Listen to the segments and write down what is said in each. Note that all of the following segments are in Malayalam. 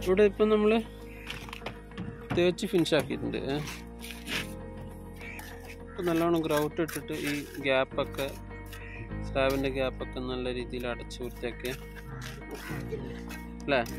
ഇവിടെ ഇപ്പം നമ്മൾ തേച്ച് ഫിനിഷ് ആക്കിയിട്ടുണ്ട് ഏ. ഇപ്പം നല്ലോണം ഗ്രൗട്ട് ഇട്ടിട്ട് ഈ ഗ്യാപ്പൊക്കെ സ്ലാബിൻ്റെ ഗ്യാപ്പൊക്കെ നല്ല രീതിയിൽ അടച്ചു വൃത്തിയാക്കി അല്ലേ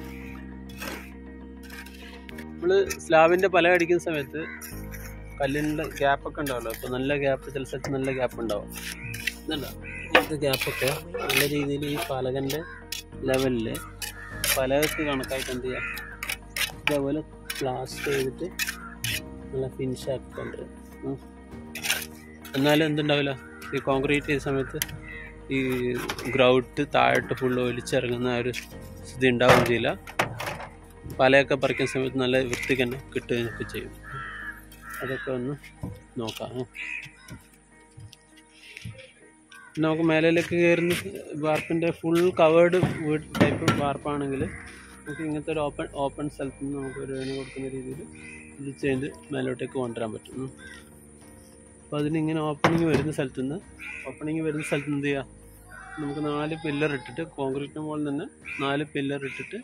നമ്മൾ സ്ലാബിൻ്റെ പല അടിക്കുന്ന സമയത്ത് കല്ലിൻ്റെ ഗ്യാപ്പൊക്കെ ഉണ്ടാവല്ലോ ഇപ്പോൾ നല്ല ഗ്യാപ്പ് ചില സ്ഥലത്ത് നല്ല ഗ്യാപ്പ് ഉണ്ടാവും ഇതുണ്ടോ ഇങ്ങനത്തെ ഗ്യാപ്പൊക്കെ നല്ല രീതിയിൽ ഈ പലകൻ്റെ ലെവലിൽ പലകക്ക് കണക്കായിട്ട് എന്ത് ചെയ്യാം ഇതേപോലെ പ്ലാസ്റ്റർ ചെയ്തിട്ട് നല്ല ഫിനിഷ് ആക്കിക്കൊണ്ട് എന്നാലും എന്തുണ്ടാവില്ല ഈ കോൺക്രീറ്റ് ചെയ്ത സമയത്ത് ഈ ഗ്രൗട്ട് താഴോട്ട് ഫുള്ള് ഒലിച്ചിറങ്ങുന്ന ആ ഒരു സ്ഥിതി ഉണ്ടാവുകയും ചെയ്യില്ല പലയൊക്കെ പറിക്കുന്ന സമയത്ത് നല്ല വൃത്തിക്ക് തന്നെ കിട്ടുകയൊക്കെ ചെയ്യും അതൊക്കെ ഒന്ന് നോക്കാം ഉം. പിന്നെ നമുക്ക് മേലയിലേക്ക് കയറുന്ന വാർപ്പിൻ്റെ ഫുൾ കവേർഡ് വീട് ടൈപ്പ് വാർപ്പാണെങ്കിൽ നമുക്ക് ഇങ്ങനത്തെ ഒരു ഓപ്പൺ ഓപ്പൺ സ്ഥലത്ത് നിന്ന് നമുക്ക് ഒരു വേന കൊടുക്കുന്ന രീതിയിൽ ഇത് ചെയ്ത് മേലോട്ടേക്ക് കൊണ്ടുവരാൻ പറ്റും ഉം. അപ്പോൾ അതിനിങ്ങനെ ഓപ്പണിങ് വരുന്ന സ്ഥലത്ത് നിന്ന് ഓപ്പണിങ് വരുന്ന സ്ഥലത്ത് നിന്ന് എന്ത് ചെയ്യുക നമുക്ക് നാല് പില്ലർ ഇട്ടിട്ട് കോൺക്രീറ്റിന് മുകളിൽ തന്നെ നാല് പില്ലർ ഇട്ടിട്ട്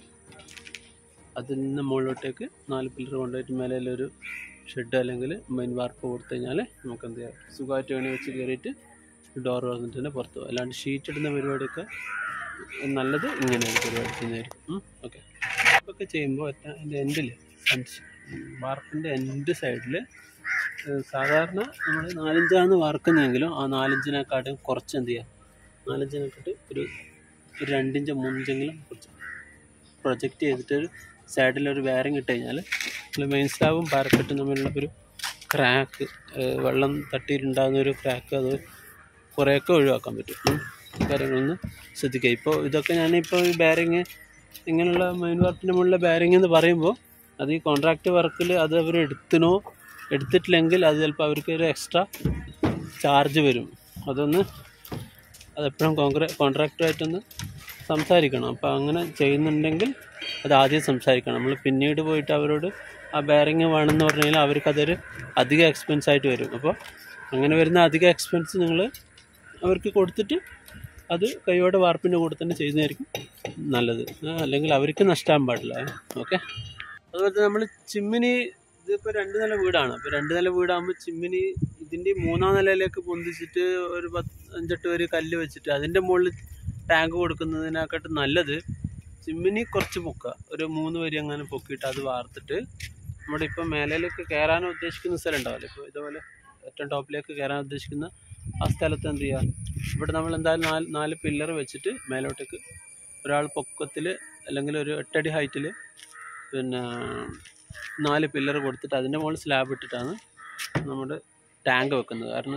അതിൽ നിന്ന് മുകളിലോട്ടേക്ക് നാല് പില്ലർ കൊണ്ടുപോയിട്ട് മേലയിലൊരു ഷെഡ് അല്ലെങ്കിൽ മെയിൻ വാർപ്പ് കൊടുത്തു കഴിഞ്ഞാൽ നമുക്ക് എന്ത് ചെയ്യാം സുഖമായിട്ട് വേണി വെച്ച് കയറിയിട്ട് ഡോർ വന്നിട്ട് തന്നെ പുറത്ത് പോകും അല്ലാണ്ട് ഷീറ്റ് ഇടുന്ന പരിപാടിയൊക്കെ നല്ലത് ഇങ്ങനെയാണ് പരിപാടി ചെയ്യുന്നതായിരിക്കും ഓക്കെ ഒക്കെ ചെയ്യുമ്പോൾ അതിൻ്റെ എൻഡിൽ വാർപ്പിൻ്റെ എൻഡ് സൈഡിൽ സാധാരണ നമ്മൾ നാലഞ്ചാണ് വാർക്കുന്നതെങ്കിലും ആ നാലഞ്ചിനെക്കാട്ടും കുറച്ച് എന്ത് ചെയ്യുക നാലഞ്ചിനെക്കാട്ട് ഒരു ഒരു രണ്ടിഞ്ച് മൂന്നിഞ്ചെങ്കിലും കുറച്ച് പ്രൊജക്റ്റ് ചെയ്തിട്ട് ഒരു സൈഡിലൊരു വയറിങ് ഇട്ട് കഴിഞ്ഞാൽ നമ്മൾ മെയിൻ സ്ലാബും പാരക്കെട്ടും തമ്മിലുള്ള ഒരു ക്രാക്ക് വെള്ളം തട്ടിയിട്ടുണ്ടാകുന്ന ഒരു ക്രാക്ക് അത് കുറേയൊക്കെ ഒഴിവാക്കാൻ പറ്റും ഉം. ഈ കാര്യങ്ങളൊന്ന് ശ്രദ്ധിക്കുക ഇപ്പോൾ ഇതൊക്കെ ഞാനിപ്പോൾ ഈ ബാരിങ് ഇങ്ങനെയുള്ള മെയിൻ വർക്കിൻ്റെ മുകളിലെ ബാരിങ് എന്ന് പറയുമ്പോൾ അത് ഈ കോൺട്രാക്റ്റ് വർക്കിൽ അത് അവർ എടുത്തിനോ എടുത്തിട്ടില്ലെങ്കിൽ അത് ചിലപ്പോൾ അവർക്ക് ഒരു എക്സ്ട്രാ ചാർജ് വരും അതൊന്ന് അതെപ്പോഴും കോൺഗ്ര കോൺട്രാക്റ്റുമായിട്ടൊന്ന് സംസാരിക്കണം അപ്പോൾ അങ്ങനെ ചെയ്യുന്നുണ്ടെങ്കിൽ അത് ആദ്യം സംസാരിക്കണം നമ്മൾ പിന്നീട് പോയിട്ട് അവരോട് ആ ബെയറിങ് വേണമെന്ന് പറഞ്ഞു കഴിഞ്ഞാൽ അവർക്കതൊരു അധിക എക്സ്പെൻസ് ആയിട്ട് വരും അപ്പോൾ അങ്ങനെ വരുന്ന അധിക എക്സ്പെൻസ് നിങ്ങൾ അവർക്ക് കൊടുത്തിട്ട് അത് കൈയോടെ വാർപ്പിൻ്റെ കൂടെ തന്നെ ചെയ്യുന്നതായിരിക്കും നല്ലത് ആ, അല്ലെങ്കിൽ അവർക്ക് നഷ്ടമാകാൻ പാടില്ല ഓക്കെ അതുപോലെ തന്നെ നമ്മൾ ചിമ്മിനി ഇതിപ്പോൾ രണ്ട് നില വീടാണ് അപ്പോൾ രണ്ട് നില വീടാകുമ്പോൾ ചിമ്മിനി ഇതിൻ്റെ മൂന്നാം നിലയിലേക്ക് പൊന്തിച്ചിട്ട് ഒരു പത്ത് അഞ്ചെട്ട് പേര് കല്ല് വെച്ചിട്ട് അതിൻ്റെ മുകളിൽ ടാങ്ക് കൊടുക്കുന്നതിനെക്കാട്ട് നല്ലത് ചിമ്മിനി കുറച്ച് പൊക്കുക ഒരു മൂന്ന് വരി അങ്ങനെ പൊക്കിയിട്ട് അത് വാർത്തിട്ട് നമ്മുടെ ഇപ്പം മേലയിലേക്ക് കയറാൻ ഉദ്ദേശിക്കുന്ന സ്ഥലം ഉണ്ടാവില്ല ഇപ്പോൾ ഇതുപോലെ ഏറ്റവും ടോപ്പിലേക്ക് കയറാൻ ഉദ്ദേശിക്കുന്ന ആ സ്ഥലത്ത് എന്ത് ചെയ്യുക ഇവിടെ നമ്മൾ എന്തായാലും നാല് നാല് പില്ലർ വെച്ചിട്ട് മേലോട്ടേക്ക് ഒരാൾ പൊക്കത്തിൽ അല്ലെങ്കിൽ ഒരു എട്ടടി ഹൈറ്റിൽ പിന്നെ നാല് പില്ലർ കൊടുത്തിട്ട് അതിൻ്റെ മുകളിൽ സ്ലാബ് ഇട്ടിട്ടാണ് നമ്മുടെ ടാങ്ക് വെക്കുന്നത് കാരണം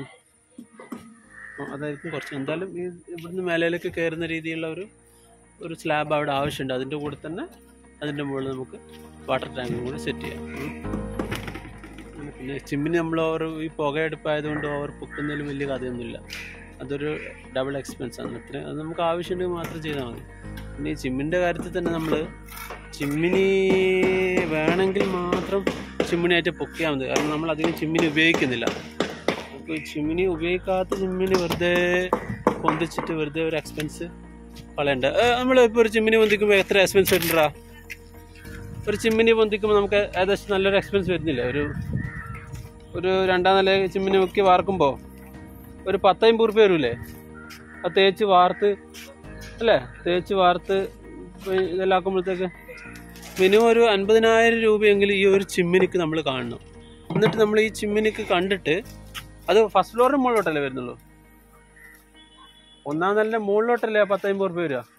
അ- അതായിരിക്കും കുറച്ച് എന്തായാലും ഈ ഇവിടുന്ന് മേലയിലേക്ക് കയറുന്ന രീതിയിലുള്ള ഒരു ഒരു സ്ലാബ് അവിടെ ആവശ്യമുണ്ട് അതിൻ്റെ കൂടെ തന്നെ അതിൻ്റെ മുകളിൽ നമുക്ക് വാട്ടർ ടാങ്കും കൂടി സെറ്റ് ചെയ്യാം ഉം. അങ്ങനെ പിന്നെ ചിമ്മിന് നമ്മൾ ഓവർ ഈ പുകയെടുപ്പായതുകൊണ്ട് ഓവർ പൊക്കുന്നതിൽ വലിയ കഥയൊന്നുമില്ല അതൊരു ഡബിൾ എക്സ്പെൻസ് ആണ് അത്ര അത് നമുക്ക് ആവശ്യമുണ്ടെങ്കിൽ മാത്രം ചെയ്താൽ മതി പിന്നെ ഈ ചിമ്മിൻ്റെ കാര്യത്തിൽ തന്നെ നമ്മൾ ചിമ്മിനി വേണമെങ്കിൽ മാത്രം ചിമ്മിനിയായിട്ട് പൊക്കിയാൽ മതി കാരണം നമ്മൾ അധികം ചിമ്മിനി ഉപയോഗിക്കുന്നില്ല അപ്പോൾ ഈ ചിമ്മിനി ഉപയോഗിക്കാത്ത ചിമ്മിനി വെറുതെ പൊന്തിച്ചിട്ട് വെറുതെ ഒരു എക്സ്പെൻസ് കളയണ്ട നമ്മൾ ഇപ്പോൾ ഒരു ചിമ്മിനി പൊന്തിക്കുമ്പോൾ എത്ര എക്സ്പെൻസ് വരുന്നുണ്ടാ ഒരു ചിമ്മിനി പൊന്തിക്കുമ്പോൾ നമുക്ക് ഏകദേശം നല്ലൊരു എക്സ്പെൻസ് വരുന്നില്ല ഒരു ഒരു രണ്ടാം നില ചിമ്മിനി മുക്കി വാർക്കുമ്പോൾ ഒരു പത്തമ്പത് റുപ്യ വരൂലേ അത് തേച്ച് വാർത്ത് അല്ലേ തേച്ച് വാർത്ത് ഇതെല്ലാം ആക്കുമ്പോഴത്തേക്ക് മിനിമം ഒരു അൻപതിനായിരം രൂപയെങ്കിലും ഈ ഒരു ചിമ്മിനിക്ക് നമ്മൾ കാണണം എന്നിട്ട് നമ്മൾ ഈ ചിമ്മിനിക്ക് കണ്ടിട്ട് അത് ഫസ്റ്റ് ഫ്ലോറിന് മുകളിലോട്ടല്ലേ വരുന്നുള്ളൂ ഒന്നാം നിലയുടെ മുകളിലോട്ടല്ലേ പത്തമ്പത് റുപ്യ വരിക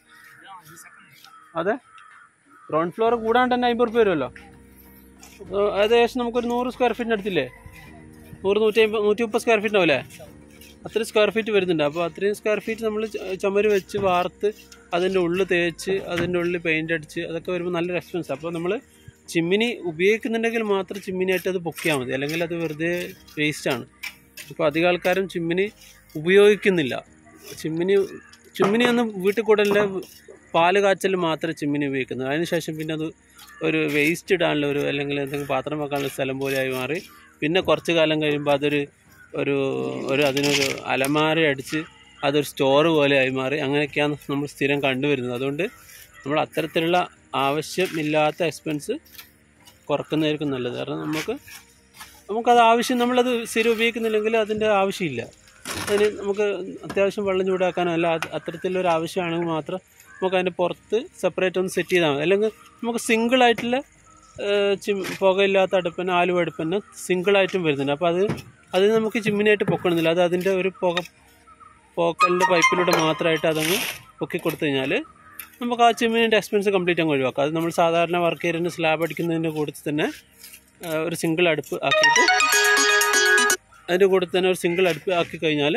അതെ ഗ്രൗണ്ട് ഫ്ലോർ കൂടാണ്ട് തന്നെ അമ്പത് റുപ്യ വരുമല്ലോ ഏഹ് ഏകദേശം നമുക്കൊരു നൂറ് സ്ക്വയർ ഫീറ്റിന് അടുത്തില്ലേ നൂറ് നൂറ്റി അമ്പത് നൂറ്റി മുപ്പത് സ്ക്വയർ ഫീറ്റ് ആവില്ലേ അത്രയും സ്ക്വയർ ഫീറ്റ് വരുന്നുണ്ട് അപ്പോൾ അത്രയും സ്ക്വയർ ഫീറ്റ് നമ്മൾ ചുമര് വെച്ച് വാർത്ത് അതിൻ്റെ ഉള്ളിൽ തേച്ച് അതിൻ്റെ ഉള്ളിൽ പെയിൻ്റ് അടിച്ച് അതൊക്കെ വരുമ്പോൾ നല്ലൊരു എക്സ്പെൻസ് അപ്പോൾ നമ്മൾ ചിമ്മിനി ഉപയോഗിക്കുന്നുണ്ടെങ്കിൽ മാത്രം ചിമ്മിനിയായിട്ട് അത് പൊക്കിയാൽ മതി അല്ലെങ്കിൽ അത് വെറുതെ വേസ്റ്റാണ് അപ്പോൾ അധികം ആൾക്കാരും ചിമ്മിനി ഉപയോഗിക്കുന്നില്ല ചിമ്മിനി ചിമ്മിനി ഒന്നും വീട്ടിൽ കൂടലിൻ്റെ പാല് കാച്ചൽ മാത്രമേ ചിമ്മിനി ഉപയോഗിക്കുന്നത് അതിനുശേഷം പിന്നെ അത് ഒരു വേസ്റ്റ് ഇടാനുള്ള ഒരു അല്ലെങ്കിൽ എന്തെങ്കിലും പാത്രം വെക്കാനുള്ള സ്ഥലം പോലെയായി മാറി പിന്നെ കുറച്ച് കാലം കഴിയുമ്പോൾ അതൊരു ഒരു ഒരു അതിനൊരു അലമാര അടിച്ച് അതൊരു സ്റ്റോർ പോലെ ആയി മാറി അങ്ങനെയൊക്കെയാണ് നമ്മൾ സ്ഥിരം കണ്ടുവരുന്നത് അതുകൊണ്ട് നമ്മൾ അത്തരത്തിലുള്ള ആവശ്യമില്ലാത്ത എക്സ്പെൻസ് കുറക്കുന്നതായിരിക്കും നല്ലത് കാരണം നമുക്ക് നമുക്കത് ആവശ്യം നമ്മളത് സ്ഥിരം ഉപയോഗിക്കുന്നില്ലെങ്കിൽ അതിൻ്റെ ആവശ്യമില്ല അതിന് നമുക്ക് അത്യാവശ്യം വെള്ളം ചൂടാക്കാനോ അല്ല അത് അത്തരത്തിലൊരു ആവശ്യമാണെങ്കിൽ മാത്രം നമുക്ക് അതിൻ്റെ പുറത്ത് സെപ്പറേറ്റ് ഒന്ന് സെറ്റ് ചെയ്താൽ മതി അല്ലെങ്കിൽ നമുക്ക് സിംഗിളായിട്ടുള്ള ചിം പുകയില്ലാത്ത അടുപ്പന്നെ ആലുവ അടുപ്പന്നെ സിംഗിളായിട്ടും വരുന്നുണ്ട് അപ്പോൾ അത് അത് നമുക്ക് ചിമ്മിനായിട്ട് പൊക്കണമെന്നില്ല അത് അതിൻ്റെ ഒരു പുക പോക്കലിൻ്റെ പൈപ്പിലൂടെ മാത്രമായിട്ട് അതങ്ങ് പൊക്കി കൊടുത്തു കഴിഞ്ഞാൽ നമുക്ക് ആ ചിമ്മിനിൻ്റെ എക്സ്പെൻസ് കംപ്ലീറ്റ് അങ്ങ് ഒഴിവാക്കാം അത് നമ്മൾ സാധാരണ വർക്ക് ഏരിയൻ്റെ സ്ലാബ് അടിക്കുന്നതിൻ്റെ കൂടെ തന്നെ ആ, ഒരു സിംഗിൾ അടുപ്പ് ആക്കിയിട്ട് അതിൻ്റെ കൂടെ തന്നെ ഒരു സിംഗിൾ അടുപ്പ് ആക്കി കഴിഞ്ഞാൽ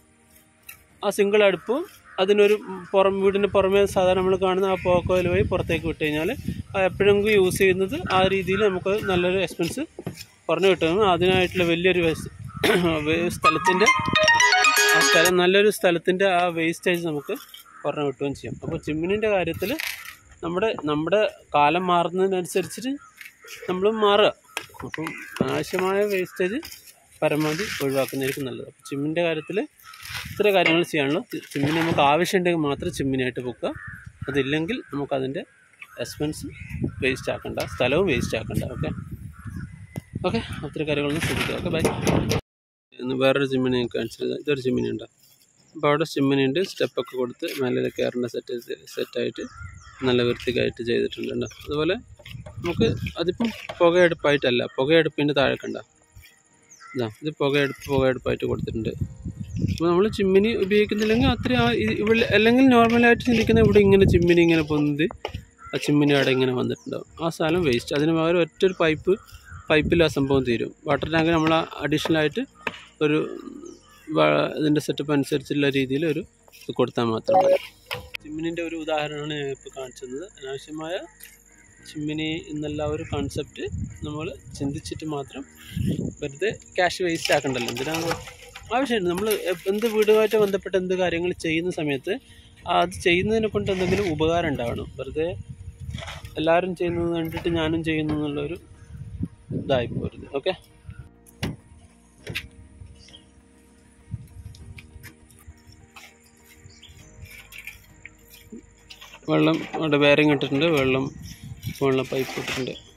ആ സിംഗിൾ അടുപ്പും അതിനൊരു പുറം വീടിന് പുറമേ സാധാരണ നമ്മൾ കാണുന്ന ആ പോക്കോയിൽ വഴി പുറത്തേക്ക് വിട്ട് കഴിഞ്ഞാൽ എപ്പോഴെങ്കിലും യൂസ് ചെയ്യുന്നത് ആ രീതിയിൽ നമുക്ക് നല്ലൊരു എക്സ്പെൻസ് കുറഞ്ഞു കിട്ടും അതിനായിട്ടുള്ള വലിയൊരു വേസ്റ്റ് സ്ഥലത്തിൻ്റെ ആ സ്ഥലം നല്ലൊരു സ്ഥലത്തിൻ്റെ ആ വേസ്റ്റേജ് നമുക്ക് കുറഞ്ഞു കിട്ടുകയും ചെയ്യും അപ്പോൾ ചിമ്മിനിൻ്റെ കാര്യത്തിൽ നമ്മുടെ നമ്മുടെ കാലം മാറുന്നതിനനുസരിച്ചിട്ട് നമ്മൾ മാറുക അപ്പം അനാവശ്യമായ വേസ്റ്റേജ് പരമാവധി ഒഴിവാക്കുന്നതായിരിക്കും നല്ലത് അപ്പോൾ ചിമ്മിൻ്റെ കാര്യത്തിൽ ഇത്ര കാര്യങ്ങൾ ചെയ്യാനുള്ളൂ ചി- ചിമ്മിനി നമുക്ക് ആവശ്യമുണ്ടെങ്കിൽ മാത്രം ചിമ്മിനായിട്ട് വെക്കുക അതില്ലെങ്കിൽ നമുക്കതിൻ്റെ എക്സ്പെൻസ് വേസ്റ്റ് ആക്കണ്ട സ്ഥലവും വേസ്റ്റ് ആക്കണ്ട ഓക്കെ ഓക്കെ ഒത്തിരി കാര്യങ്ങളൊന്നും ശ്രദ്ധിക്കുക ഓക്കെ ബൈ ഇന്ന് വേറൊരു ചിമ്മിനി ഞാൻ കാണിച്ചത് ഇതൊരു ചിമ്മിനി ഉണ്ടോ അപ്പോൾ അവിടെ ചിമ്മിനി ഉണ്ട് സ്റ്റെപ്പൊക്കെ കൊടുത്ത് മേലെ കയറേണ്ട സെറ്റ് സെറ്റായിട്ട് നല്ല വൃത്തിക്കായിട്ട് ചെയ്തിട്ടുണ്ട് കേട്ടോ അതുപോലെ നമുക്ക് അതിപ്പം പുകയടുപ്പായിട്ടല്ല പുകയടുപ്പിൻ്റെ താഴെ കണ്ട ഇതാ ഇത് പുകയടുപ്പ് പുകയടുപ്പായിട്ട് കൊടുത്തിട്ടുണ്ട് അപ്പോൾ നമ്മൾ ചിമ്മിനി ഉപയോഗിക്കുന്നില്ലെങ്കിൽ അത്രയും ആ ഇ- ഇവിടെ അല്ലെങ്കിൽ നോർമലായിട്ട് ചിന്തിക്കുന്ന ഇവിടെ ഇങ്ങനെ ചിമ്മിനി ഇങ്ങനെ പൊന്തി ആ ചിമ്മിനി അവിടെ ഇങ്ങനെ വന്നിട്ടുണ്ടാവും ആ സ്ഥലം വേസ്റ്റ് അതിന് പകരം ഒറ്റൊരു പൈപ്പ് പൈപ്പിൽ ആ സംഭവം തീരും വാട്ടർ ടാങ്ക് നമ്മൾ അഡീഷണൽ ആയിട്ട് ഒരു വ- ഇതിൻ്റെ സെറ്റപ്പ് അനുസരിച്ചുള്ള രീതിയിൽ ഒരു ഇത് കൊടുത്താൽ മാത്രം മതി ചിമ്മിനിൻ്റെ ഒരു ഉദാഹരണമാണ് ഞാൻ ഇപ്പോൾ കാണിച്ചത് അനാവശ്യമായ ചിമ്മിനി എന്നുള്ള ഒരു കോൺസെപ്റ്റ് നമ്മൾ ചിന്തിച്ചിട്ട് മാത്രം വെറുതെ ക്യാഷ് വേസ്റ്റ് ആക്കണ്ടല്ലോ എന്തിനാണ് ആവശ്യമുണ്ട് നമ്മൾ എന്ത് വീടുമായിട്ട് ബന്ധപ്പെട്ട എന്ത് കാര്യങ്ങൾ ചെയ്യുന്ന സമയത്ത് ആ അത് ചെയ്യുന്നതിനെ കൊണ്ട് എന്തെങ്കിലും ഉപകാരം ഉണ്ടാവണം വെറുതെ എല്ലാവരും ചെയ്യുന്നത് കണ്ടിട്ട് ഞാനും ചെയ്യുന്നു എന്നുള്ളൊരു ഇതായി പോരുത് ഓക്കെ വെള്ളം അവിടെ ബെയറിങ് ഇട്ടിട്ടുണ്ട് വെള്ളം വെള്ളം പൈപ്പ് ഇട്ടിട്ടുണ്ട്